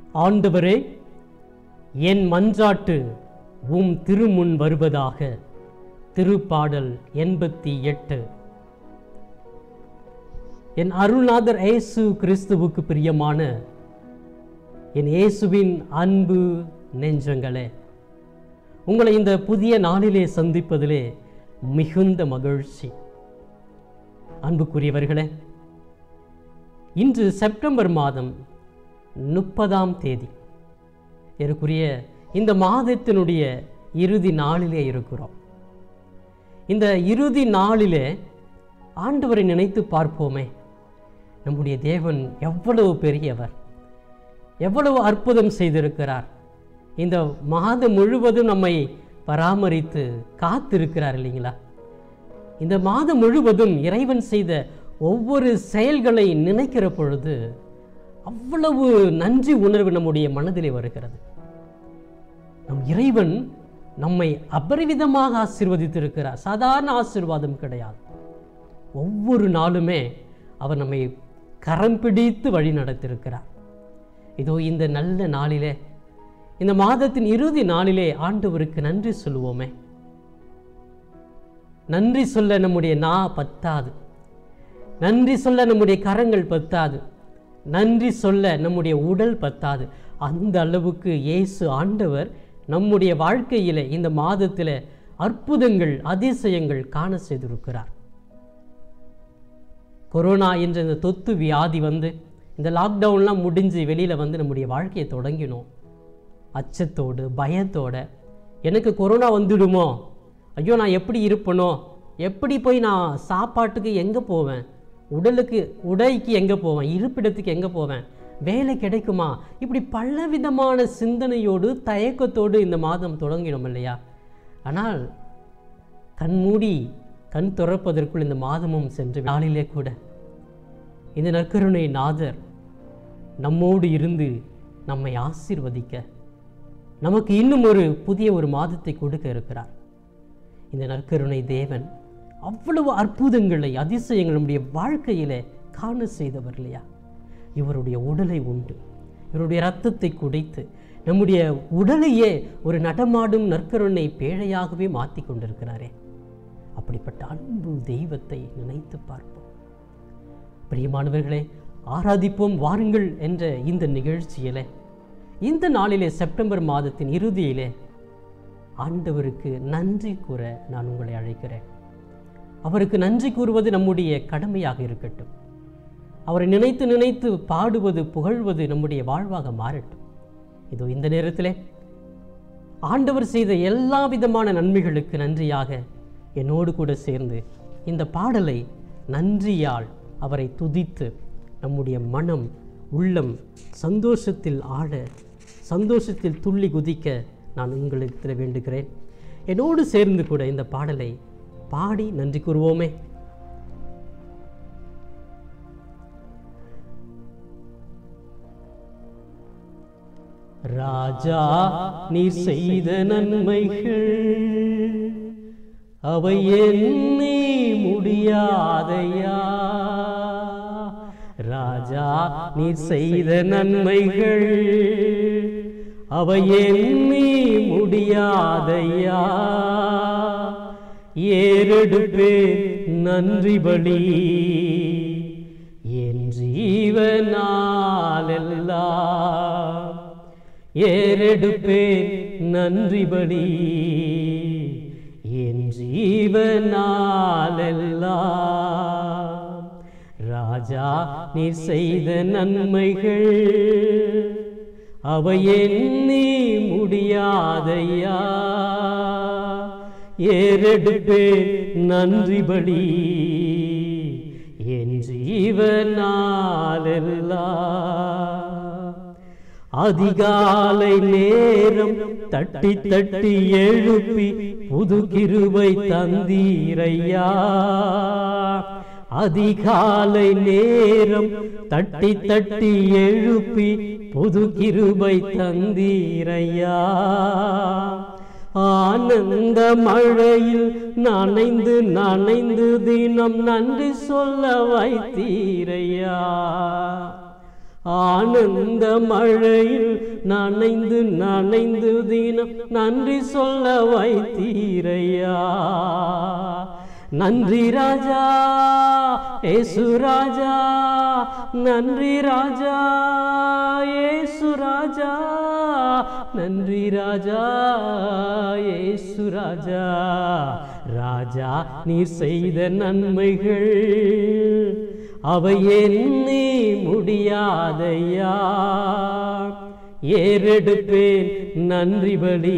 ஆண்டவரே என் மன்றாட்டு உம் திருமுன் வருவதாக திருப்பாடல் எண்பத்தி எட்டு என் அருள்நாதர் இயேசு கிறிஸ்துவுக்கு பிரியமான என் இயேசுவின் அன்பு நெஞ்சங்களே உங்களை இந்த புதிய நாளிலே சந்திப்பதிலே மிகுந்த மகிழ்ச்சி அன்புக்குரியவர்களே இன்று செப்டம்பர் மாதம் முப்பதாம் தேதி ஏறக்குரிய இந்த மாதத்தினுடைய இறுதி நாளிலே இருக்கிறோம் இந்த இறுதி நாளிலே ஆண்டவரை நினைத்து பார்ப்போமே நம்முடைய தேவன் எவ்வளவு பெரியவர் எவ்வளவு அற்புதம் செய்திருக்கிறார் இந்த மாதம் முழுவதும் நம்மை பராமரித்து காத்திருக்கிறார் இல்லைங்களா இந்த மாதம் முழுவதும் இறைவன் செய்த ஒவ்வொரு செயல்களை நினைக்கிற பொழுது அவ்வளவு நன்றி உணர்வு நம்முடைய மனதிலே வருகிறது நம் இறைவன் நம்மை அபரிவிதமாக ஆசீர்வதித்திருக்கிறார் சாதாரண ஆசீர்வாதம் கிடையாது ஒவ்வொரு நாளுமே அவர் நம்மை கரம் பிடித்து வழி நடத்திருக்கிறார் இதோ இந்த நல்ல நாளிலே இந்த மாதத்தின் இறுதி நாளிலே ஆண்டவருக்கு நன்றி சொல்லுவோமே நன்றி சொல்ல நம்முடைய நா பத்தாது நன்றி சொல்ல நம்முடைய கரங்கள் பத்தாது நன்றி சொல்ல நம்முடைய உடல் பத்தாது அந்த அளவுக்கு இயேசு ஆண்டவர் நம்முடைய வாழ்க்கையிலே இந்த மாதத்தில் அற்புதங்கள் அதிசயங்கள் காண செய்திருக்கிறார் கொரோனா என்ற இந்த தொத்து வியாதி வந்து இந்த லாக்டவுன்லாம் முடிஞ்சு வெளியில் வந்து நம்முடைய வாழ்க்கையை தொடங்கினோம் அச்சத்தோடு பயத்தோட எனக்கு கொரோனா வந்துடுமோ ஐயோ நான் எப்படி இருப்பனோ எப்படி போய் நான் சாப்பாட்டுக்கு எங்கே போவேன் உடலுக்கு உடைக்கு எங்கே போவேன் இருப்பிடத்துக்கு எங்கே போவேன் வேலை கிடைக்குமா இப்படி பலவிதமான சிந்தனையோடு தயக்கத்தோடு இந்த மாதம் தொடங்கினோம் இல்லையா ஆனால் கண்மூடி கண் துறப்பதற்குள் இந்த மாதமும் சென்று நாளிலே கூட இந்த நற்கருணை நாதர் நம்மோடு இருந்து நம்மை ஆசீர்வதிக்க நமக்கு இன்னும் ஒரு புதிய ஒரு மாதத்தை கொடுக்க இருக்கிறார் இந்த நற்கருணை தேவன் அவ்வளவு அற்புதங்களை அதிசயங்கள் நம்முடைய வாழ்க்கையிலே காண செய்தவர் இல்லையா இவருடைய உடலை உண்டு இவருடைய இரத்தத்தை குடைத்து நம்முடைய உடலையே ஒரு நடமாடும் நற்கருணை பேழையாகவே மாற்றி கொண்டிருக்கிறாரே அப்படிப்பட்ட அன்பு தெய்வத்தை நினைத்து பார்ப்போம் பிரியமானவர்களே ஆராதிப்போம் வாருங்கள் என்ற இந்த நிகழ்ச்சியிலே இந்த நாளிலே செப்டம்பர் மாதத்தின் இறுதியிலே ஆண்டவருக்கு நன்றி கூற நான் உங்களை அழைக்கிறேன் அவருக்கு நன்றி கூறுவது நம்முடைய கடமையாக இருக்கட்டும் அவரை நினைத்து நினைத்து பாடுவது புகழ்வது நம்முடைய வாழ்வாக மாறட்டும் இதோ இந்த நேரத்திலே ஆண்டவர் செய்த எல்லா விதமான நன்மைகளுக்கு நன்றியாக என்னோடு கூட சேர்ந்து இந்த பாடலை நன்றியால் அவரை துதித்து நம்முடைய மனம் உள்ளம் சந்தோஷத்தில் ஆட சந்தோஷத்தில் துள்ளி குதிக்க நான் உங்களுக்கு வேண்டுகிறேன் என்னோடு சேர்ந்து கூட இந்த பாடலை பாடி நன்றி கூறுவோமே ராஜா நீர் செய்த நன்மைகள் அவை எண்ணி முடியாதையா ராஜா நீர் செய்த நன்மைகள் அவை எண்ணி முடியாதையா ஏறெடுப்பே நன்றி பலி என் ஜீவனாலெல்லாம் ஏறெடுப்பேன் நன்றி பலி என் ஜீவனாலெல்லாம் ராஜா நீர் செய்த நன்மைகள் அவை எண்ணி முடியாதையா ஏறெடுப்பேன் நன்றி பலி என் ஜீவனாலெல்லாம் அதிகாலை நேரம் தட்டி தட்டி எழுப்பி புது கிருபை தந்தீரையா அதிகாலை நேரம் தட்டி தட்டி எழுப்பி புது கிருபை தந்தீரையா ஆனந்த மழையில் நனைந்து நனைந்து தினம் நன்றி சொல்ல வைத்தீரையா ஆனந்த மழையில் நனைந்து நனைந்து தினம் நன்றி சொல்ல வைத்தீரையா நன்றி ராஜா ஏசு ராஜா நன்றி ராஜா ஏசு ராஜா நன்றி ராஜா ஏசு ராஜா ராஜா நீர் செய்த நன்மைகள் அவை எண்ணி முடியாதையா ஏறெடுப்பேன் நன்றி பலி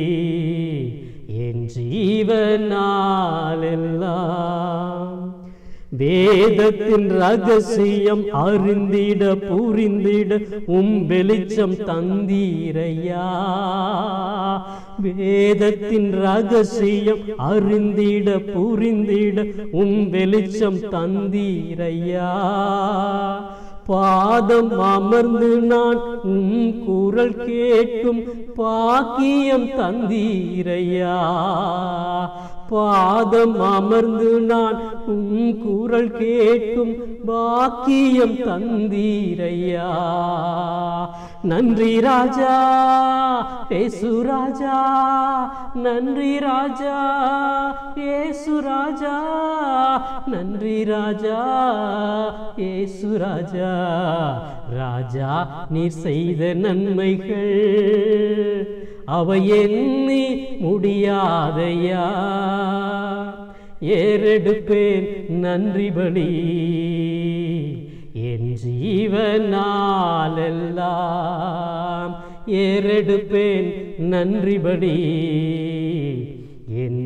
என் ஜீவனாலெல்லாம் வேதத்தின் ரகசியம் அறிந்திட புரிந்திட உம் வெளிச்சம் தந்தீரையா வேதத்தின் ரகசியம் அறிந்திட புரிந்திட உம் வெளிச்சம் தந்தீரையா பாதம் அமர்ந்து நான் உம் குரல் கேட்கும் பாக்கியம் தந்தீரையா பாதம் அமர்ந்து நான் உம் குரல் கேட்கும் பாக்கியம் தந்தீரையா நன்றி ராஜா ஏசு ராஜா நன்றி ராஜா ஏசு ராஜா நன்றி ராஜா ஏசு ராஜா ராஜா நீர் செய்த நன்மைகள் அவை எண்ணி முடியாதையா ஏறெடுப்பேன் நன்றி பலி என் ஜீவனாலெல்லாம் ஏறெடுப்பேன் நன்றி பலி என்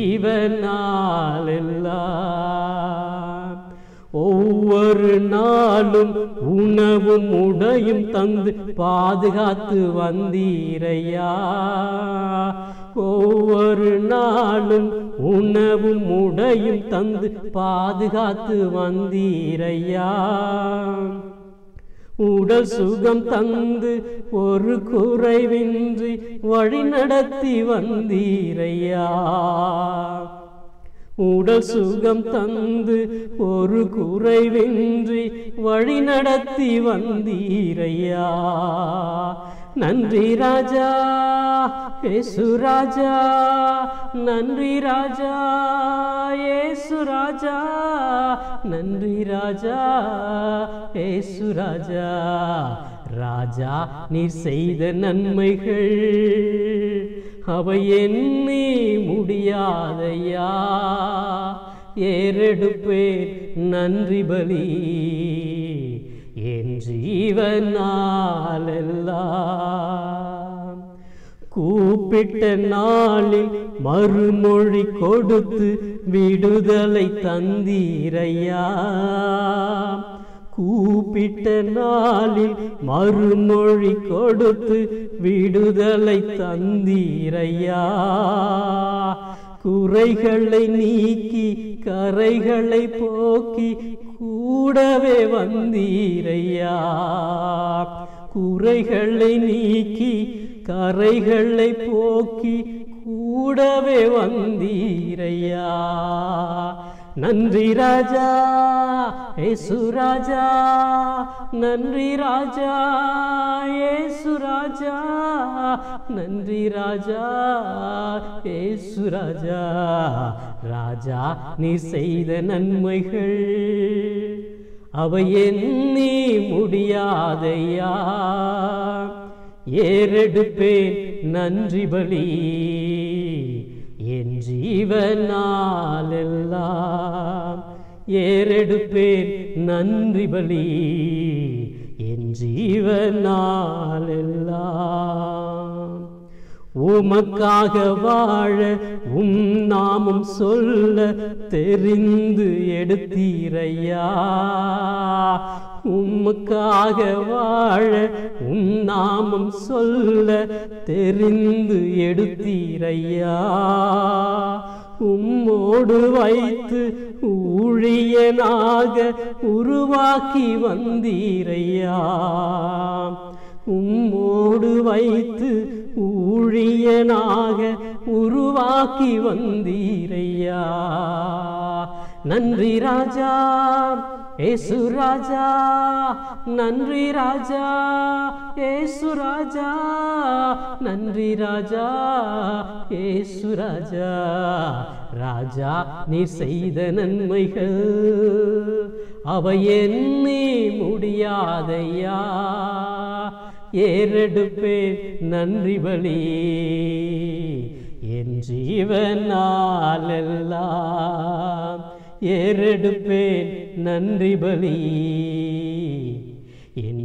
ஜீவனாலெல்லாம் ஒவ்வொரு நாளும் உணவும் உடையும் தந்து பாதுகாத்து வந்தீரையா ஒவ்வொரு நாளும் உணவும் உடையும் தந்து பாதுகாத்து வந்தீரையா உடல் சுகம் தந்து ஒரு குறைவின்றி வழி நடத்தி வந்தீரையா உடல் சுகம் தந்து ஒரு குறைவின்றி வழி நடத்தி வந்தீரையா நன்றி ராஜா ஏசு ராஜா நன்றி ராஜா ஏசு ராஜா நன்றி ராஜா ஏசு ராஜா ராஜா நீர் செய்த நன்மைகள் அவை எண்ணி முடியாதையா ஏறெடுப்பேன் நன்றி பலி என் ஜீவனாலெல்லாம் கூப்பிட்ட நாளில் மறுமொழி கொடுத்து விடுதலை தந்தீரையா கூப்பிட்ட நாளில் மறுமொழி கொடுத்து விடுதலை தந்தீரையா குறைகளை நீக்கி கரைகளை போக்கி கூடவே வந்தீரையா குறைகளை நீக்கி கரைகளை போக்கி கூடவே வந்தீரையா நன்றி ராஜா ஏசு ராஜா நன்றி ராஜா ஏசு ராஜா நன்றி ராஜா ஏசு ராஜா ராஜா நீ செய்த நன்மைகள் அவை எண்ணி முடியாதையா ஏறெடுப்பேன் நன்றி பலி என் ஜீவனாலெல்லாம் ஏறெடுப்பேன் நன்றி பலி என் ஜீவனாலெல்லாம் உமக்காக வாழ உம் நாமம் சொல்ல தெரிந்து எடுத்தீரையா உமக்காக வாழ உம் நாமம் சொல்ல தெரிந்து எடுத்தீரையா உம்மோடு வைத்து ஊழியனாக உருவாக்கி வந்தீரையா உம்மோடு வைத்து ஊழியனாக உருவாக்கி வந்தீரையா நன்றி ராஜா ஏசு ராஜா நன்றி ராஜா ஏசு ராஜா நன்றி ராஜா ஏசு ராஜா ராஜா நீர் செய்த நன்மைகள் அவை எண்ணி முடியாதையா ஏறெடுப்பேன் நன்றி பலி என் ஜீவனாலெல்லாம் ஏறெடுப்பேன் நன்றி பலி என்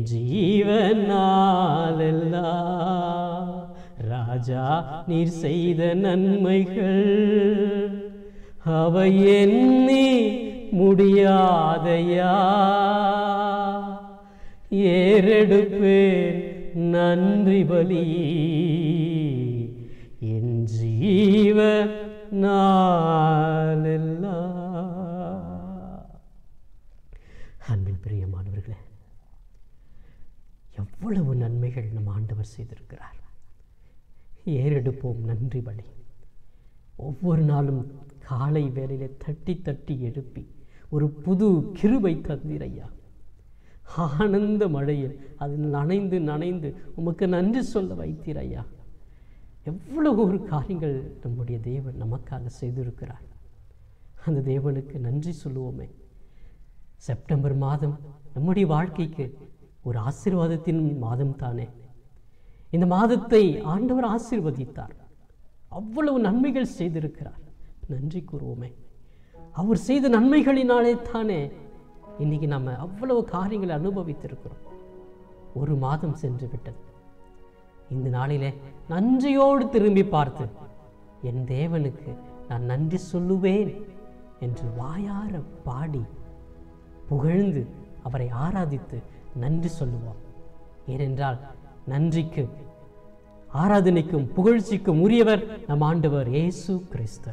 ஜீவனாலெல்லாம் ராஜா நீர் செய்த நன்மைகள் அவை எண்ணி முடியாதையா ஏறெடுப்பேன் நன்றி பலி என் ஜீவ நாளெல்லாம் அன்பின் பிரியமானவர்களே எவ்வளவு நன்மைகள் நம் ஆண்டவர் செய்திருக்கிறார் ஏறெடுப்போம் நன்றி பலி ஒவ்வொரு நாளும் காலை வேளையிலே தட்டி தட்டி எழுப்பி ஒரு புது கிருபை தந்திரையா ஆனந்த மழையில் அதில் நனைந்து நனைந்து உமக்கு நன்றி சொல்ல வைத்தீர் ஐயா எவ்வளவு ஒரு காரியங்கள் நம்முடைய தேவன் நமக்காக செய்திருக்கிறார் அந்த தேவனுக்கு நன்றி சொல்லுவோமே செப்டம்பர் மாதம் நம்முடைய வாழ்க்கைக்கு ஒரு ஆசீர்வாதத்தின் மாதம் தானே இந்த மாதத்தை ஆண்டவர் ஆசீர்வதித்தார் அவ்வளவு நன்மைகள் செய்திருக்கிறார் நன்றி கூறுவோமே அவர் செய்த நன்மைகளினாலே தானே இன்னைக்கு நம்ம அவ்வளவு காரியங்களை அனுபவித்திருக்கிறோம் ஒரு மாதம் சென்று விட்டது இந்த நாளிலே நன்றியோடு திரும்பி பார்த்து என் தேவனுக்கு நான் நன்றி சொல்லுவேன் என்று வாயார பாடி புகழ்ந்து அவரை ஆராதித்து நன்றி சொல்லுவோம் ஏனென்றால் நன்றிக்கு ஆராதனைக்கும் புகழ்ச்சிக்கும் உரியவர் நம் ஆண்டவர் இயேசு கிறிஸ்து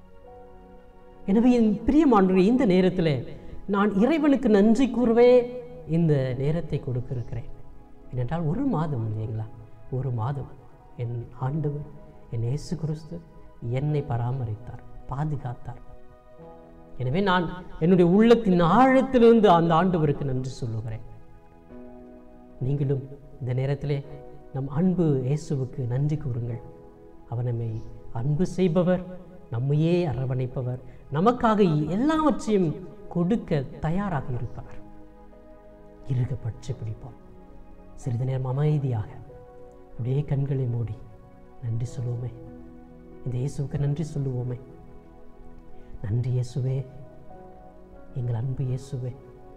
எனவே என் பிரியமானவர்களே இந்த நேரத்தில் நான் இறைவனுக்கு நன்றி கூறவே இந்த நேரத்தை கொடுக்கிருக்கிறேன் ஏனென்றால் ஒரு மாதம் இல்லைங்களா ஒரு மாதம் என் ஆண்டவர் என் இயேசு கிறிஸ்து என்னை பராமரித்தார் பாதுகாத்தார் எனவே நான் என்னுடைய உள்ளத்தின் ஆழத்திலிருந்து அந்த ஆண்டவருக்கு நன்றி சொல்லுகிறேன் நீங்களும் இந்த நேரத்திலே நம் அன்பு இயேசுவுக்கு நன்றி கூறுங்கள் அவர் நம்மை அன்பு செய்பவர் நம்மையே அரவணைப்பவர் நமக்காக எல்லாவற்றையும் கொடுக்க தயாராக இருப்பவர் இருக பற்றி பிடிப்போம் சிறிது நேரம் அமைதியாக அப்படியே கண்களை மூடி நன்றி சொல்லுவோமே இந்த இயேசுவுக்கு நன்றி சொல்லுவோமே நன்றி இயேசுவே எங்கள் அன்பு இயேசுவே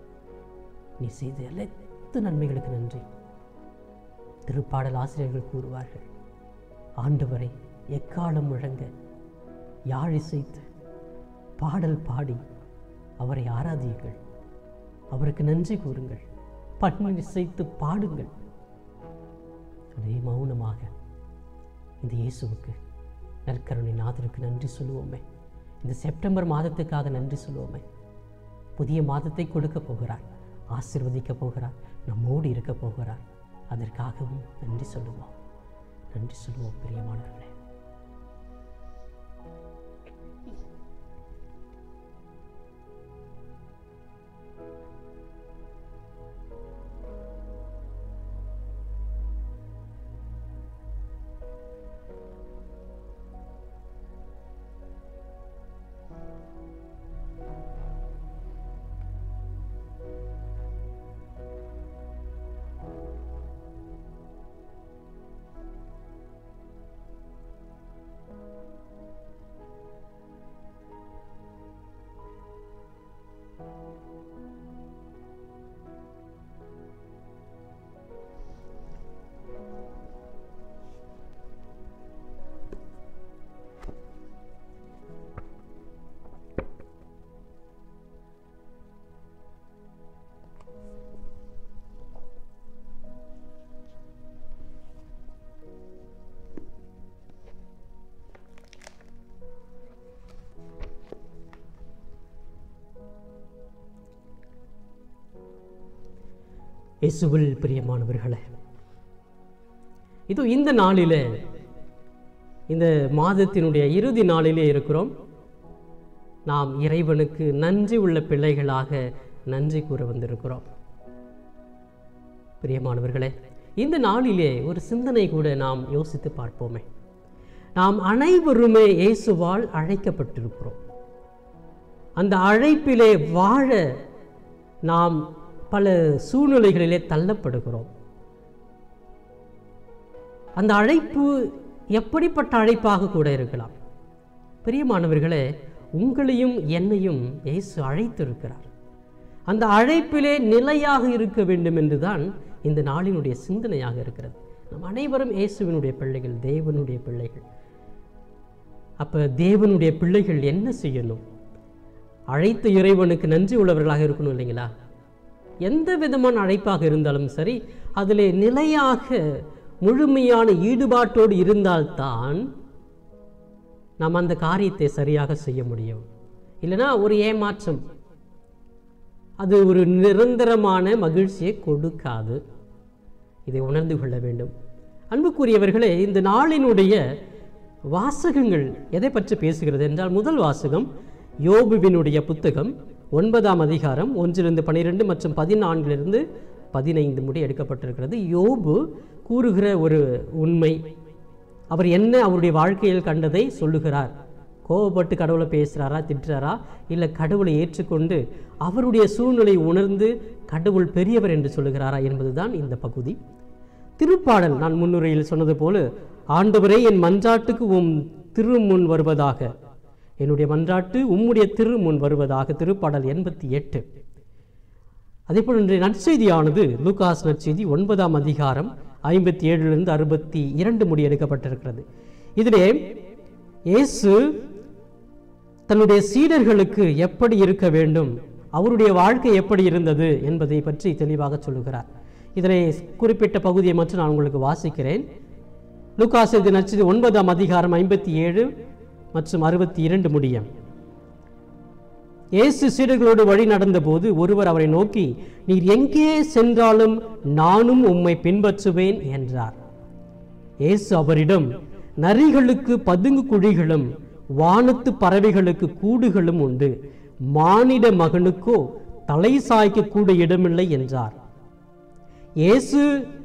நீ செய்த அனைத்து நன்மைகளுக்கு நன்றி திருப்பாடல் ஆசிரியர்கள் கூறுவார்கள் ஆண்டவரை எக்காலம் முழங்க யாழ் இசைத்து பாடல் பாடி அவரை ஆராதியுங்கள் அவருக்கு நன்றி கூறுங்கள் பண்ணி இசைத்து பாடுங்கள் அதே மௌனமாக இந்த இயேசுவுக்கு நற்கருணை நாதருக்கு நன்றி சொல்லுவோமே இந்த செப்டம்பர் மாதத்துக்காக நன்றி சொல்லுவோமே புதிய மாதத்தை கொடுக்க போகிறார் ஆசிர்வதிக்க போகிறார் நம்மோடு இருக்க போகிறார் அதற்காகவும் நன்றி சொல்லுவோம் நன்றி சொல்லுவோம் பிரியமானவர்களே இயேசுவில் பிரியமானவர்களே இதோ இந்த நாளிலே இந்த மாதத்தினுடைய இறுதி நாளிலே இருக்கிறோம் நாம் இறைவனுக்கு நன்றி உள்ள பிள்ளைகளாக நன்றி கூற வந்திருக்கிறோம் பிரியமானவர்களே இந்த நாளிலே ஒரு சிந்தனை கூட நாம் யோசித்து பார்ப்போமே நாம் அனைவருமே இயேசுவால் அழைக்கப்பட்டிருக்கிறோம் அந்த அழைப்பிலே வாழ நாம் பல சூழ்நிலைகளிலே தள்ளப்படுகிறோம் அந்த அழைப்பு எப்படிப்பட்ட அழைப்பாக கூட இருக்கலாம் பிரியமானவர்களே உங்களையும் என்னையும் இயேசு அழைத்திருக்கிறார் அந்த அழைப்பிலே நிலையாக இருக்க வேண்டும் என்றுதான் இந்த நாளினுடைய சிந்தனையாக இருக்கிறது நம் அனைவரும் இயேசுவினுடைய பிள்ளைகள் தேவனுடைய பிள்ளைகள் அப்ப தேவனுடைய பிள்ளைகள் என்ன செய்யணும் அழைத்த இறைவனுக்கு நன்றி உள்ளவர்களாக இருக்கணும் இல்லைங்களா எந்த விதமான அழைப்பாக இருந்தாலும் சரி அதிலே நிலையாக முழுமையான ஈடுபாட்டோடு இருந்தால்தான் நாம் அந்த காரியத்தை சரியாக செய்ய முடியும் இல்லைன்னா ஒரு ஏமாற்றம் அது ஒரு நிரந்தரமான மகிழ்ச்சியை கொடுக்காது இதை உணர்ந்து கொள்ள வேண்டும் அன்புக்குரியவர்களே இந்த நாளினுடைய வாசகங்கள் எதை பற்றி பேசுகிறது என்றால் முதல் வாசகம் யோபுவினுடைய புத்தகம் ஒன்பதாம் அதிகாரம் ஒன்றிலிருந்து பனிரெண்டு மற்றும் பதினான்கிலிருந்து பதினைந்து முடி எடுக்கப்பட்டிருக்கிறது யோபு கூறுகிற ஒரு உண்மை அவர் என்ன அவருடைய வாழ்க்கையில் கண்டதை சொல்லுகிறார் கோபப்பட்டு கடவுளை பேசுகிறாரா திட்டுறாரா இல்லை கடவுளை ஏற்றுக்கொண்டு அவருடைய சூழ்நிலை உணர்ந்து கடவுள் பெரியவர் என்று சொல்லுகிறாரா என்பதுதான் இந்த பகுதி திருப்பாடல் நான் முன்னுரையில் சொன்னது போல ஆண்டவரே என் மன்றாட்டுக்கு உம் திருமுன் வருவதாக என்னுடைய மன்றாட்டு உம்முடைய திருமுன் வருவதாக திருப்பாடல் எண்பத்தி எட்டு அதேபோல் இன்றைய நற்செய்தியானது லூகாஸ் நற்செய்தி ஒன்பதாம் அதிகாரம் ஐம்பத்தி ஏழிலிருந்து அறுபத்தி இரண்டு முடி எடுக்கப்பட்டிருக்கிறது இதிலே இயேசு தன்னுடைய சீடர்களுக்கு எப்படி இருக்க வேண்டும் அவருடைய வாழ்க்கை எப்படி இருந்தது என்பதை பற்றி தெளிவாக சொல்லுகிறார் இதிலே குறிப்பிட்ட பகுதியை மட்டும் நான் உங்களுக்கு வாசிக்கிறேன் லூகாஸ் எழுதிய நற்செய்தி ஒன்பதாம் அதிகாரம் ஐம்பத்தி ஏழு மற்றும் அறுபத்தி இரண்டு முடியும் இயேசு சீடர்களோடு வழி நடந்தபோது ஒருவர் அவரை நோக்கி நீர் எங்கே சென்றாலும் நானும் உம்மை பின்பற்றுவேன் என்றார் இயேசு அவரிடம் நரிகளுக்கு பதுங்கு குழிகளும் வானத்து பறவைகளுக்கு கூடுகளும் உண்டு மானிட மகனுக்கோ தலை சாய்க்க கூட இடமில்லை என்றார் இயேசு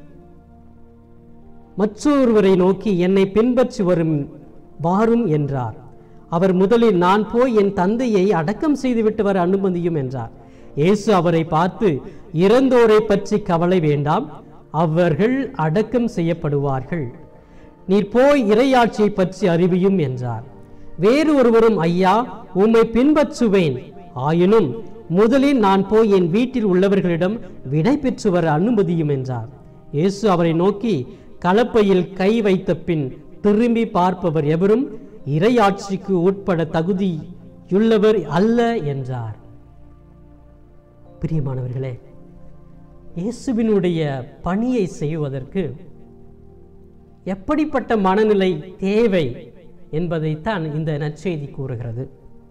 மற்றொருவரை நோக்கி என்னை பின்பற்றி வரும் வாரும் என்றார் அவர் முதலில் நான் போய் என் தந்தையை அடக்கம் செய்துவிட்டு வர அனுமதியும் என்றார் இயேசு அவரை பார்த்து இறந்தோரை பற்றி கவலை வேண்டாம் அவர்கள் அடக்கம் செய்யப்படுவார்கள் நீர் போய் இறையாட்சியை பற்றி அறிவியும் என்றார் வேறு ஒருவரும் ஐயா உம்மை பின்பற்றுவேன் ஆயினும் முதலில் நான் போய் என் வீட்டில் உள்ளவர்களிடம் விடை பெற்று வர அனுமதியும் என்றார் இயேசு அவரை நோக்கி கலப்பையில் கை வைத்த பின் திரும்பி பார்ப்பவர் எவரும் இறையாட்சிக்கு உட்பட தகுதியுள்ளவர் அல்ல என்றார் பிரியமானவர்களே இயேசுவினுடைய பணியை செய்வதற்கு எப்படிப்பட்ட மனநிலை தேவை என்பதைத்தான் இந்த நற்செய்தி கூறுகிறது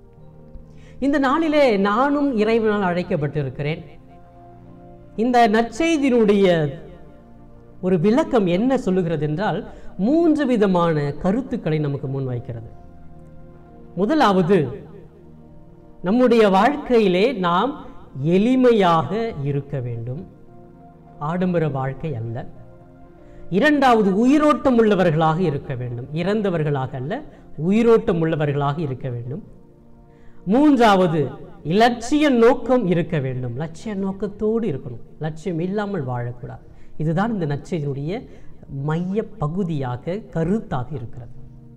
இந்த நாளிலே நானும் இறைவனால் அழைக்கப்பட்டிருக்கிறேன் இந்த நற்செய்தியினுடைய ஒரு விளக்கம் என்ன சொல்லுகிறது என்றால் மூன்று விதமான கருத்துக்களை நமக்கு முன்வைக்கிறது முதலாவது நம்முடைய வாழ்க்கையிலே நாம் எளிமையாக இருக்க வேண்டும் ஆடம்பர வாழ்க்கை அல்ல இரண்டாவது உயிரோட்டம் உள்ளவர்களாக இருக்க வேண்டும் இறந்தவர்களாக அல்ல உயிரோட்டம் உள்ளவர்களாக இருக்க வேண்டும் மூன்றாவது இலட்சிய நோக்கம் இருக்க வேண்டும் லட்சிய நோக்கத்தோடு இருக்கணும் லட்சியம் இல்லாமல் வாழக்கூடாது இதுதான் இந்த நற்செய்தியினுடைய மைய பகுதியாக கருத்தாக இருக்கிறது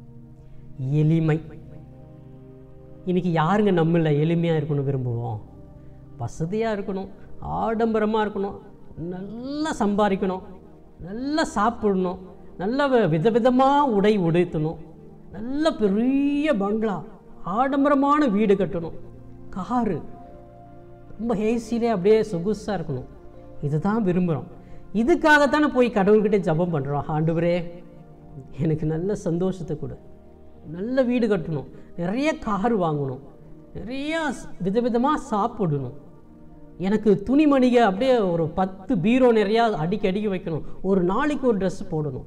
எளிமை இன்னைக்கு யாருங்க நம்மள எளிமையாக இருக்கணும் விரும்புவோம் வசதியாக இருக்கணும் ஆடம்பரமாக இருக்கணும் நல்லா சம்பாதிக்கணும் நல்லா சாப்பிடணும் நல்ல விதவிதமாக உடை உடுத்தணும் நல்ல பெரிய பங்களா ஆடம்பரமான வீடு கட்டணும் காரு ரொம்ப ஹேசிலே அப்படியே சொகுசாக இருக்கணும் இதுதான் விரும்புகிறோம் இதுக்காகத்தானே போய் கடவுள்கிட்ட ஜெபம் பண்ணுறோம் ஆண்டவரே எனக்கு நல்ல சந்தோஷத்தை கொடு நல்ல வீடு கட்டணும் நிறைய கார் வாங்கணும் நிறைய விதவிதமாக சாப்பிடணும் எனக்கு துணிமணிக அப்படியே ஒரு பத்து பீரோ நிறையா அடிக்கி அடிக்கி வைக்கணும் ஒரு நாளைக்கு ஒரு ட்ரெஸ் போடணும்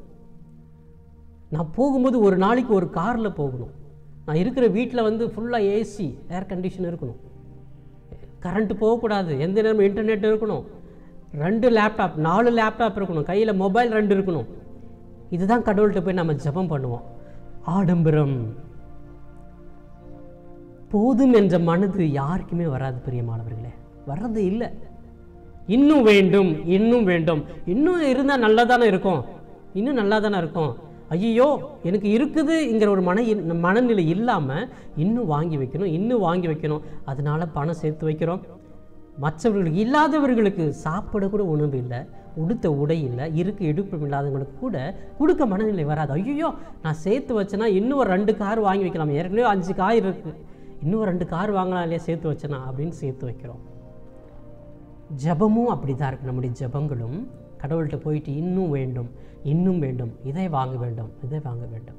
நான் போகும்போது ஒரு நாளைக்கு ஒரு காரில் போகணும் நான் இருக்கிற வீட்டில் வந்து ஃபுல்லாக ஏசி ஏர் கண்டிஷன் இருக்கணும் கரண்ட் போகக்கூடாது எந்த நேரமும் இன்டர்நெட் இருக்கணும் ரெண்டு லேப்டாப் நாலு லேப்டாப் இருக்கணும் கையில் மொபைல் ரெண்டு இருக்கணும் இதுதான் கடவுள்கிட்ட போய் நம்ம ஜெபம் பண்ணுவோம் ஆடம்பரம் போதும் என்ற மனது யாருக்குமே வராது பிரியமானவர்களே வர்றது இல்லை இன்னும் வேண்டும் இன்னும் வேண்டும் இன்னும் இருந்தால் நல்லா தானே இருக்கும் இன்னும் நல்லா தானே இருக்கும் ஐயோ எனக்கு இருக்குதுங்கிற ஒரு மன மனநிலை இல்லாமல் இன்னும் வாங்கி வைக்கணும் இன்னும் வாங்கி வைக்கணும் அதனால பணம் சேர்த்து வைக்கிறோம் மற்றவர்களுக்கு இல்லாதவர்களுக்கு சாப்பிட கூட உணவு இல்லை உடுத்த உடை இல்லை இருக்க இடுப்பு இல்லாதவங்களுக்கு கூட கொடுக்க மனநிலை வராது ஐயோ நான் சேர்த்து வச்சேன்னா இன்னும் ஒரு ரெண்டு கார் வாங்கி வைக்கலாம் ஏற்கனவே அஞ்சு கார் இருக்குது இன்னும் ஒரு ரெண்டு கார் வாங்கலாம் இல்லையா சேர்த்து வச்சேனா அப்படின்னு சேர்த்து வைக்கிறோம் ஜெபமும் அப்படி தான் இருக்குது நம்முடைய ஜெபங்களும் கடவுள்கிட்ட போயிட்டு இன்னும் வேண்டும் இன்னும் வேண்டும் இதை வாங்க வேண்டும் இதை வாங்க வேண்டும்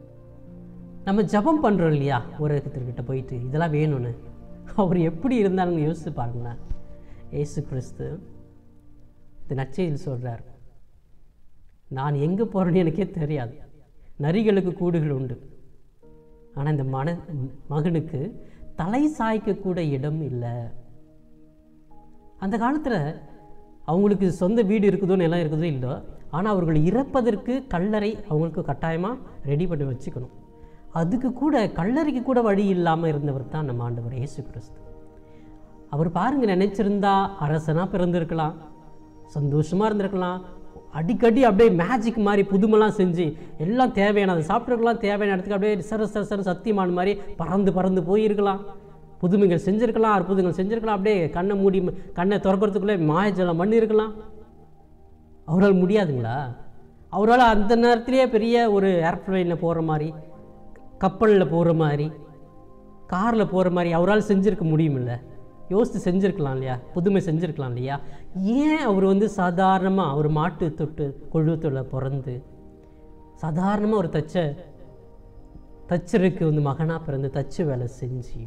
நம்ம ஜெபம் பண்ணுறோம் இல்லையா ஒரு இடத்துக்கிட்ட போயிட்டு இதெல்லாம் வேணும்னு அவர் எப்படி இருந்தாலும் யோசிச்சு பாருங்களேன் ஏசு கிறிஸ்து இந்த நற்செய்தியில் சொல்கிறார் நான் எங்கே போகிறேன்னு எனக்கே தெரியாது நரிகளுக்கு கூடுகள் உண்டு ஆனால் இந்த மன மகனுக்கு தலை சாய்க்க கூட இடம் இல்லை அந்த காலத்தில் அவங்களுக்கு சொந்த வீடு இருக்குதோ நிலம் இருக்குதோ இல்லை ஆனால் அவர்கள் இறப்பதற்கு கல்லறை அவங்களுக்கு கட்டாயமாக ரெடி பண்ணி வச்சுக்கணும் அதுக்கு கூட கல்லறைக்கு கூட வழி இல்லாமல் இருந்தவர் தான் நம்ம ஆண்டவர் இயேசு கிறிஸ்து அவர் பாருங்க நினைச்சிருந்தா அரசனாக பிறந்திருக்கலாம் சந்தோஷமாக இருந்திருக்கலாம் அடிக்கடி அப்படியே மேஜிக் மாதிரி புதுமெல்லாம் செஞ்சு எல்லாம் தேவையான அதை சாப்பிட்ருக்கலாம் தேவையான இடத்துக்கு அப்படியே சர சர சர சத்தியமான மாதிரி பறந்து பறந்து போயிருக்கலாம் புதுமைகள் செஞ்சுருக்கலாம் அற்புதங்கள் செஞ்சுருக்கலாம் அப்படியே கண்ணை மூடி கண்ணை திறக்கிறதுக்குள்ளே மாயஜலம் பண்ணியிருக்கலாம் அவரால் முடியாதுங்களா அவரால் அந்த நேரத்திலேயே பெரிய ஒரு ஏர்ப்ளைனில் போகிற மாதிரி கப்பலில் போகிற மாதிரி காரில் போகிற மாதிரி அவரால் செஞ்சுருக்க முடியுமில்ல யோசித்து செஞ்சுருக்கலாம் இல்லையா புதுமை செஞ்சுருக்கலாம் இல்லையா ஏன் அவர் வந்து சாதாரணமாக ஒரு மாட்டு தொட்டு கொழுத்துல பிறந்து சாதாரணமாக ஒரு தச்ச தச்சருக்கு வந்து மகனாக பிறந்து தச்சு வேலை செஞ்சு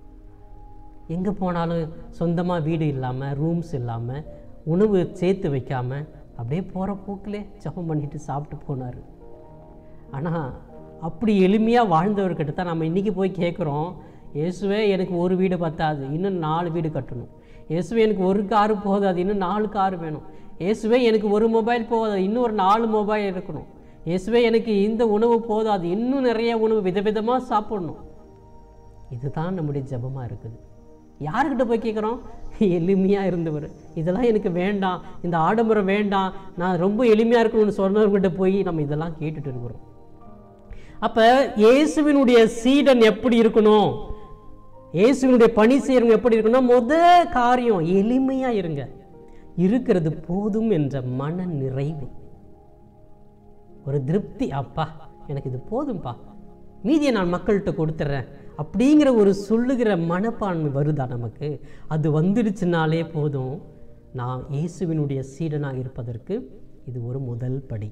எங்கே போனாலும் சொந்தமாக வீடு இல்லாமல் ரூம்ஸ் இல்லாமல் உணவு சேர்த்து வைக்காமல் அப்படியே போகிற போக்கிலே ஜபம் பண்ணிட்டு சாப்பிட்டு போனார் ஆனால் அப்படி எளிமையாக வாழ்ந்தவர்கிட்ட தான் நம்ம இன்றைக்கி போய் கேட்குறோம் இயேசுவே எனக்கு ஒரு வீடு பத்தாது இன்னும் நாலு வீடு கட்டணும் இயேசுவே எனக்கு ஒரு காரு போதாது இன்னும் நாலு காரு வேணும் இயேசுவே எனக்கு ஒரு மொபைல் போதாது இன்னும் ஒரு நாலு மொபைல் இருக்கணும் இயேசுவே எனக்கு இந்த உணவு போதாது இன்னும் நிறைய உணவு விதவிதமாக சாப்பிடணும் இதுதான் நம்முடைய ஜபமாக இருக்குது யாருக்கிட்ட போய் கேட்குறோம் எளிமையாக இருந்தவர் இதெல்லாம் எனக்கு வேண்டாம் இந்த ஆடம்பரம் வேண்டாம் நான் ரொம்ப எளிமையாக இருக்கணும்னு சொன்னவர்கிட்ட போய் நம்ம இதெல்லாம் கேட்டுட்டு இருக்கிறோம் அப்போ இயேசுவினுடைய சீடன் எப்படி இருக்கணும் இயேசுவினுடைய பணி செய்கிறவங்க எப்படி இருக்கணும் முத காரியம் எளிமையாக இருங்க இருக்கிறது போதும் என்ற மன நிறைவு ஒரு திருப்தி அப்பா எனக்கு இது போதும்பா மீதியை நான் மக்கள்கிட்ட கொடுத்துட்றேன் அப்படிங்கிற ஒரு சொல்லுகிற மனப்பான்மை வருதா நமக்கு அது வந்துடுச்சுனாலே போதும் நான் இயேசுவினுடைய சீடனாக இருப்பதற்கு இது ஒரு முதல் படி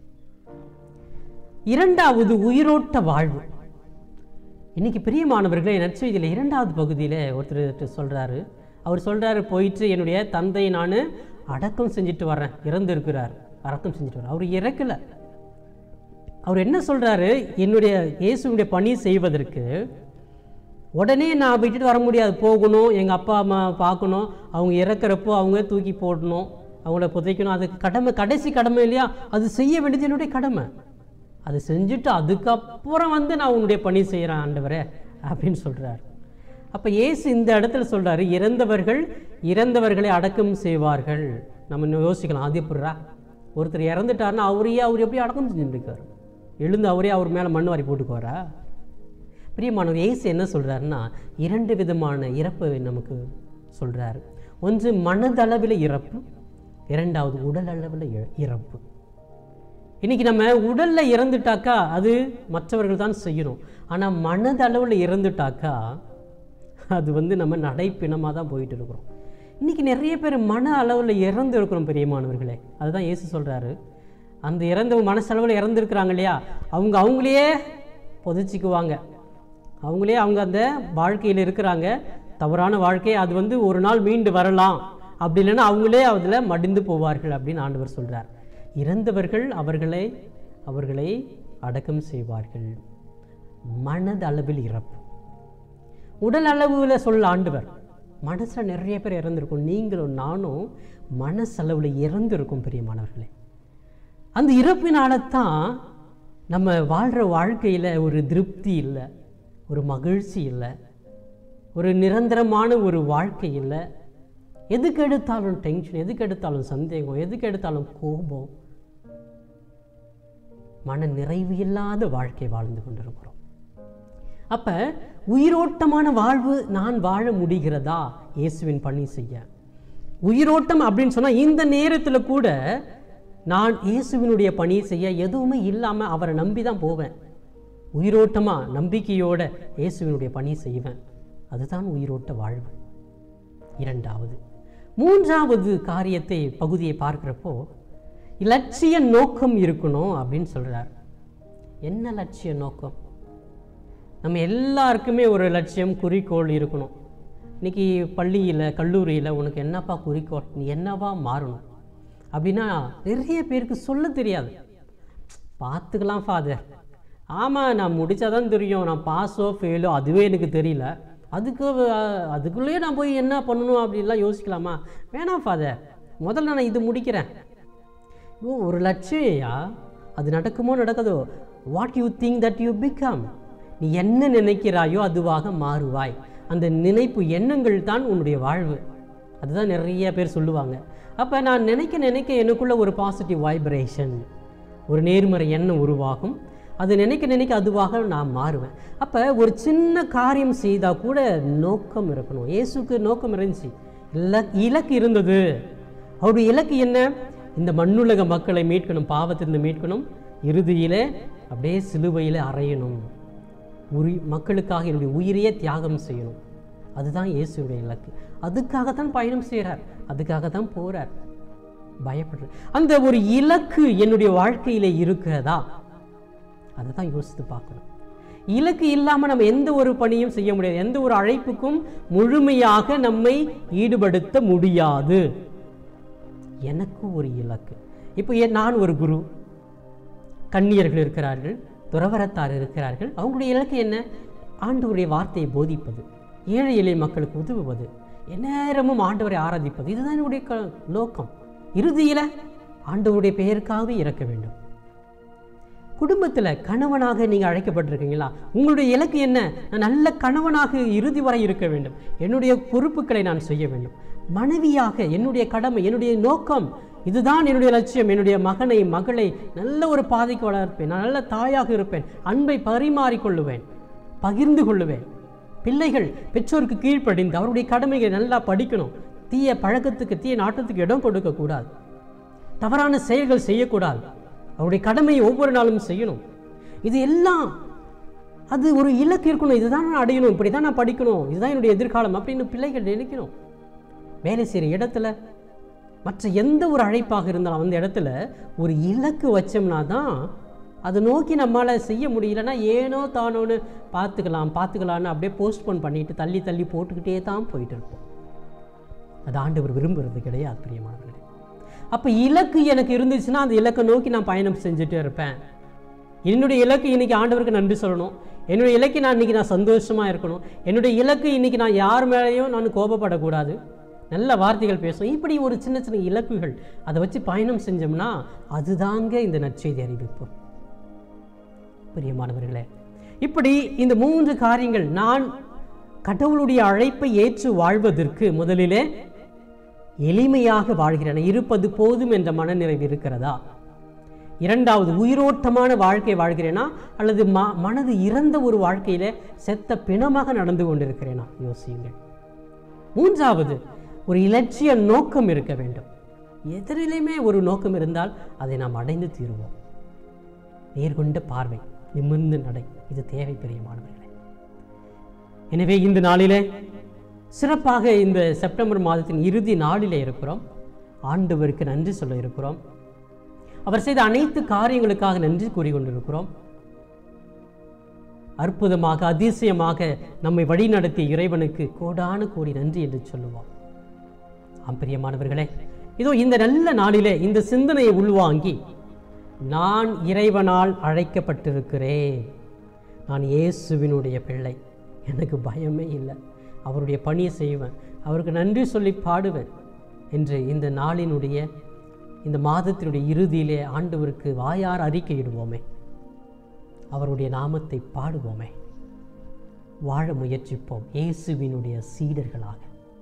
இரண்டாவது உயிரோட்ட வாழ்வு இன்னைக்கு பிரியமானவர்களே நற்செய்தியில் இரண்டாவது பகுதியில் ஒருத்தர் சொல்கிறாரு அவர் சொல்கிறாரு போயிட்டு என்னுடைய தந்தையை நான் அடக்கம் செஞ்சுட்டு வரேன் இறந்து இருக்கிறார் அடக்கம் செஞ்சுட்டு வரேன் அவர் இறக்கலை அவர் என்ன சொல்கிறாரு என்னுடைய இயேசுடைய பணி செய்வதற்கு உடனே நான் விட்டுட்டு வர முடியாது போகணும் எங்கள் அப்பா அம்மா பார்க்கணும் அவங்க இறக்குறப்போ அவங்க தூக்கி போடணும் அவங்கள புதைக்கணும் அது கடமை கடைசி கடமை இல்லையா அது செய்ய வேண்டியது என்னுடைய கடமை அதை செஞ்சுட்டு அதுக்கப்புறம் வந்து நான் உன்னுடைய பணி செய்கிறேன் ஆண்டவரே அப்படின்னு சொல்கிறார் அப்போ இயேசு இந்த இடத்துல சொல்கிறாரு இறந்தவர்கள் இறந்தவர்களை அடக்கம் செய்வார்கள் நம்ம இன்னும் யோசிக்கலாம் அது எப்படிரா ஒருத்தர் இறந்துட்டாருன்னா அவரையே அவர் எப்படி அடக்கம் செஞ்சுருக்காரு எழுந்து அவரே அவர் மேலே மண் வாரி போட்டுக்குவாரா பிரியமானவர் இயேசு என்ன சொல்கிறாருன்னா இரண்டு விதமான இறப்பு நமக்கு சொல்கிறாரு ஒன்று மனதளவில் இறப்பு இரண்டாவது உடல் அளவில் இ- இறப்பு இன்னைக்கு நம்ம உடலில் இறந்துட்டாக்கா அது மற்றவர்கள் தான் செய்யணும் ஆனால் மனதளவில் இறந்துட்டாக்கா அது வந்து நம்ம நடைப்பிணமாக தான் போயிட்டு இருக்கிறோம் இன்னைக்கு நிறைய பேர் மன அளவில் இறந்து இருக்கிறோம் பெரியமானவர்களே அதுதான் இயேசு சொல்கிறாரு அந்த இறந்தவங்க மனசளவில் இறந்துருக்குறாங்க இல்லையா அவங்க அவங்களையே புதைச்சிக்குவாங்க அவங்களே அவங்க அந்த வாழ்க்கையில் இருக்கிறாங்க தவறான வாழ்க்கை அது வந்து ஒரு நாள் மீண்டு வரலாம் அப்படி இல்லைன்னா அவங்களே அதில் மடிந்து போவார்கள் அப்படின்னு ஆண்டவர் சொல்கிறார் இறந்தவர்கள் அவர்களை அவர்களை அடக்கம் செய்வார்கள் மனதளவில் இறப்பு உடல் அளவில் சொல்ல ஆண்டவர் மனசில் நிறைய பேர் இறந்துருக்கும் நீங்களும் நானும் மனசளவில் இறந்துருக்கும் பிரியமானவர்களே அந்த இறப்பினால தான் நம்ம வாழ்கிற வாழ்க்கையில் ஒரு திருப்தி இல்லை ஒரு மகிழ்ச்சி இல்லை ஒரு நிரந்தரமான ஒரு வாழ்க்கை இல்லை எதுக்கு எடுத்தாலும் டென்ஷன் எதுக்கு எடுத்தாலும் சந்தேகம் எதுக்கு எடுத்தாலும் கோபம் மன நிறைவு இல்லாத வாழ்க்கை வாழ்ந்து கொண்டிருக்கிறோம் அப்ப உயிரோட்டமான வாழ்வு நான் வாழ முடிகிறதா இயேசுவின் பணி செய்ய உயிரோட்டம் அப்படின்னு சொன்னா இந்த நேரத்துல கூட நான் இயேசுவினுடைய பணி செய்ய எதுவுமே இல்லாம அவரை நம்பி தான் போவேன் உயிரோட்டமா நம்பிக்கையோட இயேசுவினுடைய பணி செய்வேன் அதுதான் உயிரோட்ட வாழ்வு இரண்டாவது மூன்றாவது காரியத்தை பகுதியை பார்க்கிறப்போ லட்சிய நோக்கம் இருக்கணும் அப்படின்னு சொல்றார் என்ன லட்சிய நோக்கம் நம்ம எல்லாருக்குமே ஒரு லட்சியம் குறிக்கோள் இருக்கணும் இன்னைக்கு பள்ளியில் கல்லூரியில் உனக்கு என்னப்பா குறிக்கோள் நீ என்னவா மாறணும் அப்படின்னா நிறைய பேருக்கு சொல்ல தெரியாது பார்த்துக்கலாம் ஃபாதர் ஆமாம் நான் முடிச்சாதான் தெரியும் நான் பாஸோ ஃபெயிலோ அதுவே எனக்கு தெரியல அதுக்கு அஹ், அதுக்குள்ளேயே நான் போய் என்ன பண்ணணும் அப்படின்லாம் யோசிக்கலாமா வேணாம் ஃபாதர் முதல்ல நான் இது முடிக்கிறேன் ஓ ஒரு லட்சியா அது நடக்குமோ நடக்காதோ what you think that you become நீ என்ன நினைக்கிறாயோ அதுவாக மாறுவாய் அந்த நினைப்பு எண்ணங்கள் தான் உன்னுடைய வாழ்வு அதுதான் நிறைய பேர் சொல்லுவாங்க அப்போ நான் நினைக்க நினைக்க எனக்குள்ள ஒரு பாசிட்டிவ் வைப்ரேஷன் ஒரு நேர்மறை எண்ணம் உருவாகும் அது நினைக்க நினைக்க அதுவாக நான் மாறுவேன் அப்போ ஒரு சின்ன காரியம் செய்தால் கூட நோக்கம் இருக்கணும் இயேசுக்கு நோக்கம் இருந்துச்சு இலக் இலக்கு இருந்தது அவருடைய இலக்கு என்ன இந்த மண்ணுலக மக்களை மீட்கணும் பாவத்திலிருந்து மீட்கணும் இறுதியிலே அப்படியே சிலுவையில் அறையணும் உரி மக்களுக்காக என்னுடைய உயிரையே தியாகம் செய்யணும் அதுதான் இயேசுடைய இலக்கு அதுக்காகத்தான் பயணம் செய்கிறார் அதுக்காக தான் போறார் பயப்படுறார் அந்த ஒரு இலக்கு என்னுடைய வாழ்க்கையில இருக்கிறதா அதை தான் யோசித்து பார்க்கணும் இலக்கு இல்லாமல் நம்ம எந்த ஒரு பணியும் செய்ய முடியாது எந்த ஒரு அழைப்புக்கும் முழுமையாக நம்மை ஈடுபடுத்த முடியாது எனக்கு ஒரு இலக்கு இப்போ ஏன் நான் ஒரு குரு கன்னியர்கள் இருக்கிறார்கள் துறவரத்தார் இருக்கிறார்கள் அவங்களுடைய இலக்கு என்ன ஆண்டவருடைய வார்த்தையை போதிப்பது ஏழை எளிய மக்களுக்கு உதவுவது எந்நேரமும் ஆண்டவரை ஆராதிப்பது இதுதான் என்னுடைய க நோக்கம் இறுதியில் ஆண்டவருடைய பெயருக்காகவே இறக்க வேண்டும் குடும்பத்தில் கணவனாக நீங்கள் அழைக்கப்பட்டிருக்கீங்களா உங்களுடைய இலக்கு என்ன நான் நல்ல கணவனாக இறுதி வரை இருக்க வேண்டும் என்னுடைய பொறுப்புகளை நான் செய்ய வேண்டும் மனைவியாக என்னுடைய கடமை என்னுடைய நோக்கம் இதுதான் என்னுடைய லட்சியம் என்னுடைய மகனை மகளை நல்ல ஒரு பாதைக்கு வளர்ப்பேன் நான் நல்ல தாயாக இருப்பேன் அன்பை பரிமாறிக்கொள்ளுவேன் பகிர்ந்து கொள்ளுவேன் பிள்ளைகள் பெற்றோருக்கு கீழ்ப்படிந்து அவருடைய கடமையை நல்லா படிக்கணும் தீய பழக்கத்துக்கு தீய நாட்டத்துக்கு இடம் கொடுக்கக்கூடாது தவறான செயல்கள் செய்யக்கூடாது அவருடைய கடமையை ஒவ்வொரு நாளும் செய்யணும் இது எல்லாம் அது ஒரு இலக்கு இருக்கணும் இதுதான் நான் அடையணும் இப்படி தான் நான் படிக்கணும் இதுதான் என்னுடைய எதிர்காலம் அப்படின்னு பிள்ளைகள் நினைக்கணும் வேலை செய்கிற இடத்துல மற்ற எந்த ஒரு அழைப்பாக இருந்தாலும் அந்த இடத்துல ஒரு இலக்கு வச்சோம்னா தான் அதை நோக்கி நம்மளால் செய்ய முடியலன்னா ஏனோ தானோன்னு பார்த்துக்கலாம் பார்த்துக்கலான்னு அப்படியே போஸ்ட்போன் பண்ணிட்டு தள்ளி தள்ளி போட்டுக்கிட்டே தான் போயிட்டு இருப்போம் அது ஆண்டவர் விரும்புறது கிடையாது பிரியமானவர்களே அப்போ இலக்கு எனக்கு இருந்துச்சுன்னா அந்த இலக்கை நோக்கி நான் பயணம் செஞ்சுட்டே இருப்பேன் என்னுடைய இலக்கு இன்னைக்கு ஆண்டவருக்கு நன்றி சொல்லணும் என்னுடைய இலக்கு நான் இன்னைக்கு நான் சந்தோஷமா இருக்கணும் என்னுடைய இலக்கு இன்னைக்கு நான் யார் மேலேயும் நான் கோபப்படக்கூடாது நல்ல வார்த்தைகள் பேசணும் இப்படி ஒரு சின்ன சின்ன இலக்குகள் அதை வச்சு பயணம் செஞ்சோம்னா அதுதாங்க இந்த நற்செய்தி அறிவிப்பு பிரியமானவர்களே இப்படி இந்த மூன்று காரியங்கள் நான் கடவுளுடைய அழைப்பை ஏற்று வாழ்வதற்கு முதலிலே எளிமையாக வாழ்கிறேன் இருப்பது போதும் என்ற மனநிறைவு இருக்கிறதா இரண்டாவது உயிரோட்டமான வாழ்க்கை வாழ்கிறேனா அல்லது ம மனது இறந்த ஒரு வாழ்க்கையில செத்த பிணமாக நடந்து கொண்டிருக்கிறேனா யோசியுங்கள் மூன்றாவது ஒரு இலட்சிய நோக்கம் இருக்க வேண்டும் எதிரிலுமே ஒரு நோக்கம் இருந்தால் அதை நாம் அடைந்து தீருவோம் நேர்கொண்ட பார்வை நிமிர்ந்து நடை இது தேவை பிரியமானவர்களே எனவே இந்த நாளிலே சிறப்பாக இந்த செப்டம்பர் மாதத்தின் இறுதி நாளிலே இருக்கிறோம் ஆண்டவருக்கு நன்றி சொல்ல இருக்கிறோம் அவர் செய்த அனைத்து காரியங்களுக்காக நன்றி கூறிக்கொண்டிருக்கிறோம் அற்புதமாக அதிசயமாக நம்மை வழிநடத்திய இறைவனுக்கு கோடான கோடி நன்றி என்று சொல்லுவோம் ஆம் பிரியமானவர்களே இதோ இந்த நல்ல நாளிலே இந்த சிந்தனையை உள்வாங்கி நான் இறைவனால் அழைக்கப்பட்டிருக்கிறேன் நான் இயேசுவினுடைய பிள்ளை எனக்கு பயமே இல்லை அவருடைய பணியை செய்வேன் அவருக்கு நன்றி சொல்லி பாடுவேன் என்று இந்த நாளினுடைய இந்த மாதத்தினுடைய இறுதியிலே ஆண்டவருக்கு வாயார் அறிக்கையிடுவோமே அவருடைய நாமத்தை பாடுவோமே வாழ முயற்சிப்போம் இயேசுவினுடைய சீடர்களாக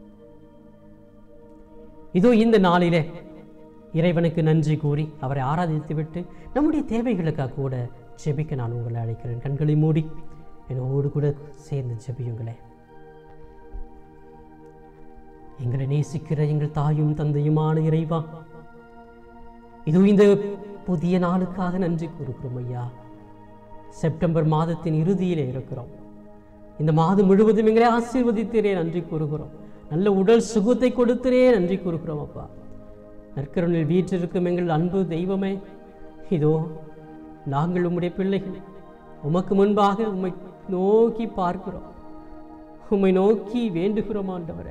இதோ இந்த நாளிலே இறைவனுக்கு நன்றி கூறி அவரை ஆராதித்துவிட்டு நம்முடைய தேவைகளுக்காக கூட ஜெபிக்க நான் உங்களை அழைக்கிறேன் கண்களை மூடி என்னோடு கூட சேர்ந்து ஜெபியுங்களேன் எங்களை நேசிக்கிற எங்கள் தாயும் தந்தையுமான இறைவா இதோ இந்த புதிய நாளுக்காக நன்றி கூறுகிறோம் ஐயா செப்டம்பர் மாதத்தின் இறுதியிலே இருக்கிறோம் இந்த மாதம் முழுவதும் எங்களை ஆசீர்வதித்தீரே நன்றி கூறுகிறோம் நல்ல உடல் சுகத்தை கொடுத்தரே நன்றி கூறுகிறோம் அப்பா நற்கருணில் வீற்றிருக்கும் எங்கள் அன்பு தெய்வமே இதோ நாங்கள் உம்முடைய பிள்ளைகள் உமக்கு முன்பாக உம்மை நோக்கி பார்க்கிறோம் உம்மை நோக்கி வேண்டுகிறோம் ஆண்டவரே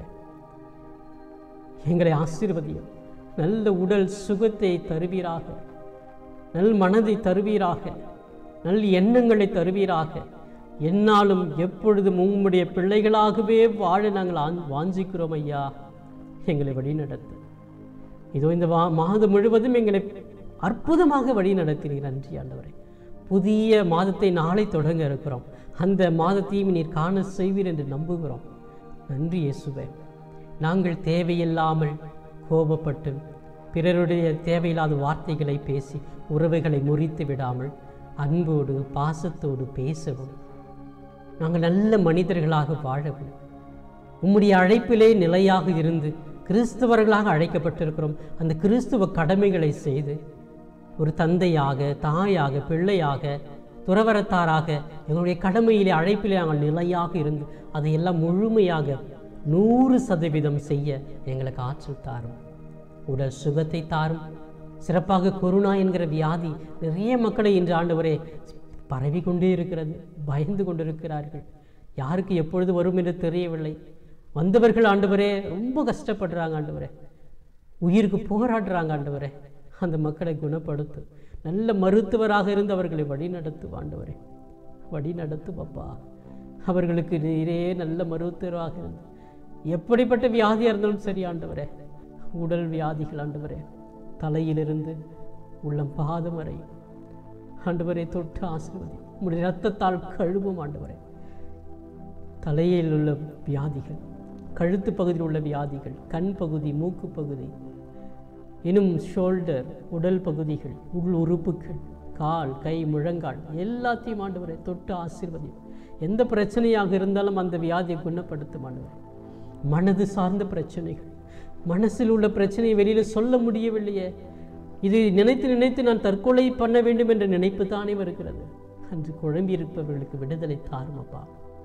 எங்களை ஆசீர்வதியும் நல்ல உடல் சுகத்தை தருவீராக நல் மனதை தருவீராக நல் எண்ணங்களை தருவீராக என்னாலும் எப்பொழுதும் உம்முடைய பிள்ளைகளாகவே வாழ நாங்கள் ஆஞ்- வாஞ்சிக்கிறோம் ஐயா எங்களை வழிநடத்து இதோ இந்த வா மாதம் முழுவதும் எங்களை அற்புதமாக வழி நடத்தினீர் நன்றி ஆண்டவரே புதிய மாதத்தை நாளை தொடங்க இருக்கிறோம் அந்த மாதத்தையும் நீர் காண செய்வீர் என்று நம்புகிறோம் நன்றி இயேசுவே நாங்கள் தேவையில்லாமல் கோபப்பட்டு பிறருடைய தேவையில்லாத வார்த்தைகளை பேசி உறவுகளை முறித்து விடாமல் அன்போடு பாசத்தோடு பேசவும் நாங்கள் நல்ல மனிதர்களாக வாழவும் உம்முடைய அழைப்பிலே நிலையாக இருந்து கிறிஸ்தவர்களாக அழைக்கப்பட்டிருக்கிறோம் அந்த கிறிஸ்துவ கடமைகளை செய்து ஒரு தந்தையாக தாயாக பிள்ளையாக துறவரத்தாராக எங்களுடைய கடமையிலே அழைப்பிலே நாங்கள் நிலையாக இருந்து அதையெல்லாம் முழுமையாக நூறு சதவீதம் செய்ய எங்களுக்கு ஆற்றல் தாரும் உடல் சுகத்தை தாரும் சிறப்பாக கொரோனா என்கிற வியாதி நிறைய மக்களை இன்று ஆண்டவரே பரவி கொண்டே இருக்கிறது பயந்து கொண்டிருக்கிறார்கள் யாருக்கு எப்பொழுது வரும் என்று தெரியவில்லை வந்தவர்கள் ஆண்டவரே ரொம்ப கஷ்டப்படுறாங்க ஆண்டவரே உயிருக்கு போராடுறாங்க ஆண்டவரே அந்த மக்களை குணப்படுத்து நல்ல மருத்துவராக இருந்து அவர்களை வழி நடத்து ஆண்டவரே வழி நடத்து பாப்பா அவர்களுக்கு நீரே நல்ல மருத்துவராக இருந்து எப்படிப்பட்ட வியாதியாக இருந்தாலும் சரி ஆண்டவரே உடல் வியாதிகள் ஆண்டவரே தலையிலிருந்து உள்ளம் பாதம் வரை ஆண்டவரே தொட்டு ஆசீர்வதி உம்முடைய ரத்தத்தால் கழுவும் ஆண்டவரே தலையில் உள்ள வியாதிகள் கழுத்து பகுதியில் உள்ள வியாதிகள் கண் பகுதி மூக்கு பகுதி இன்னும் ஷோல்டர் உடல் பகுதிகள் உள் உறுப்புகள் கால் கை முழங்கால் எல்லாத்தையும் ஆண்டவரை தொட்டு ஆசீர்வதியும் எந்த பிரச்சனையாக இருந்தாலும் அந்த வியாதியை குணப்படுத்தும் ஆண்டவரே மனது சார்ந்த பிரச்சனைகள் மனசில் உள்ள பிரச்சனையை வெளியில் சொல்ல முடியவில்லையே இது நினைத்து நினைத்து நான் தற்கொலை பண்ண வேண்டும் என்ற நினைப்பு தானே வருகிறது அன்று குழம்பி இருப்பவர்களுக்கு விடுதலை தாரும் அப்பா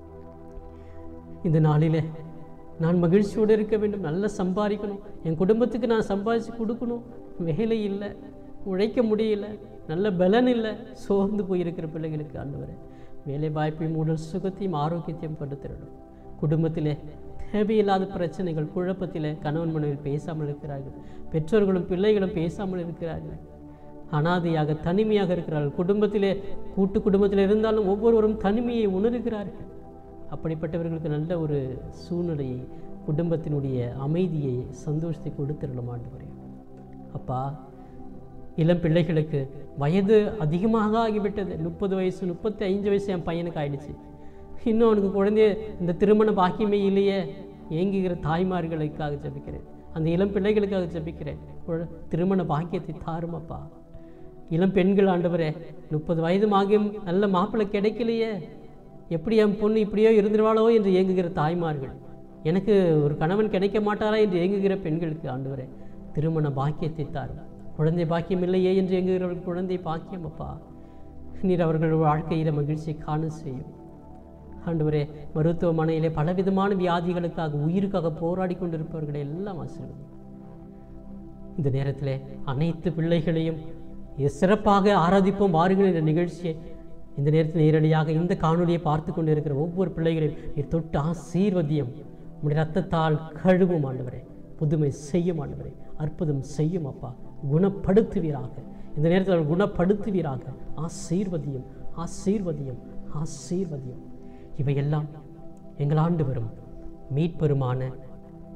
இந்த நாளிலே நான் மகிழ்ச்சியோடு இருக்க வேண்டும் நல்லா சம்பாதிக்கணும் என் குடும்பத்துக்கு நான் சம்பாதிச்சு கொடுக்கணும் வேலை இல்லை உழைக்க முடியல நல்ல பலன் இல்லை சோர்ந்து போயிருக்கிற பிள்ளைகளுக்கு ஆண்டவரே வேலை வாய்ப்பையும் உடல் சுகத்தையும் ஆரோக்கியத்தையும் படுத்திடணும் குடும்பத்திலே தேவையில்லாத பிரச்சனைகள் குழப்பத்திலே கணவன் மனைவி பேசாமல் இருக்கிறார்கள் பெற்றோர்களும் பிள்ளைகளும் பேசாமல் இருக்கிறார்கள் அனாதையாக தனிமையாக இருக்கிறார்கள் குடும்பத்திலே கூட்டு குடும்பத்தில் இருந்தாலும் ஒவ்வொருவரும் தனிமையை உணர்கிறார்கள் அப்படிப்பட்டவர்களுக்கு நல்ல ஒரு சூழ்நிலையை குடும்பத்தினுடைய அமைதியை சந்தோஷத்தை கொடுத்துடலாம் ஆண்டவரே அப்பா இளம் பிள்ளைகளுக்கு வயது அதிகமாக ஆகிவிட்டது முப்பது வயசு முப்பத்தி ஐந்து வயசு என் பையனுக்கு ஆயிடுச்சு இன்னும் அவனுக்கு குழந்தைய இந்த திருமண பாக்கியமே இல்லையே ஏங்குகிற தாய்மார்களுக்காக ஜெபிக்கிறேன் அந்த இளம் பிள்ளைகளுக்காக ஜெபிக்கிறேன் குழ- திருமண பாக்கியத்தை தாருமப்பா இளம் பெண்கள் ஆண்டவரே முப்பது வயது ஆகியும் நல்ல மாப்பிள்ளை கிடைக்கலையே எப்படி என் பொண்ணு இப்படியோ இருந்துருவாளோ என்று ஏங்குகிற தாய்மார்கள் எனக்கு ஒரு கணவன் கிடைக்க மாட்டாரா என்று ஏங்குகிற பெண்களுக்கு ஆண்டவரே திருமண பாக்கியத்தை தாரும் குழந்தை பாக்கியம் இல்லையே என்று ஏங்குகிறவர்கள் குழந்தை பாக்கியம் அப்பா நீர் அவர்கள் வாழ்க்கையில் மகிழ்ச்சியை காண செய்யும் ஆண்டவரே மருத்துவமனையிலே பலவிதமான வியாதிகளுக்காக உயிருக்காக போராடி கொண்டிருப்பவர்களை எல்லாம் ஆசீர்வதி இந்த நேரத்திலே அனைத்து பிள்ளைகளையும் இ- சிறப்பாக ஆராதிப்போம் வாருங்கள் என்ற நிகழ்ச்சியை இந்த நேரத்தில் நேரடியாக இந்த காணொளியை பார்த்து கொண்டிருக்கிற ஒவ்வொரு பிள்ளைகளையும் நீர் தொட்டு ஆசீர்வதியம் உடைய ரத்தத்தால் கழுவும் ஆண்டவரே புதுமை செய்யும் ஆண்டவரே அற்புதம் செய்யும் அப்பா குணப்படுத்துவீராக இந்த நேரத்தில் அவர் குணப்படுத்துவீராக ஆசீர்வதியும் ஆசீர்வதியும் ஆசீர்வதியும் இவையெல்லாம் எங்கள் ஆண்டு வரும் மீட்பெருமான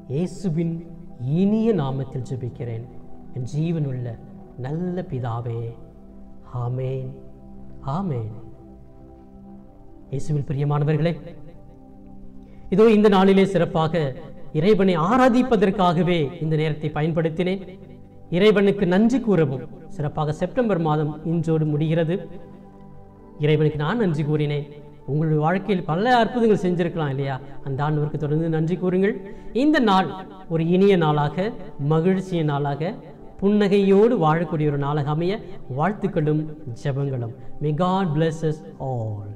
இயேசுவின் இனிய நாமத்தில் ஜெபிக்கிறேன் என் ஜீவனுள்ள நல்ல பிதாவே ஆமேன் ஆமேன் இயேசுவில் பிரியமானவர்களே இதோ இந்த நாளிலே சிறப்பாக இறைவனை ஆராதிப்பதற்காகவே இந்த நேரத்தை பயன்படுத்தினேன் இறைவனுக்கு நன்றி கூறவும் சிறப்பாக செப்டம்பர் மாதம் இன்றோடு முடிகிறது இறைவனுக்கு நான் நன்றி கூறினேன் உங்களுடைய வாழ்க்கையில் பல அற்புதங்கள் செஞ்சிருக்கலாம் இல்லையா அந்த ஆண்டவருக்கு தொடர்ந்து நன்றி கூறுங்கள் இந்த நாள் ஒரு இனிய நாளாக மகிழ்ச்சிய நாளாக புன்னகையோடு வாழக்கூடிய ஒரு நாளாக அமைய வாழ்த்துக்களும் ஜெபங்களும் may God bless us all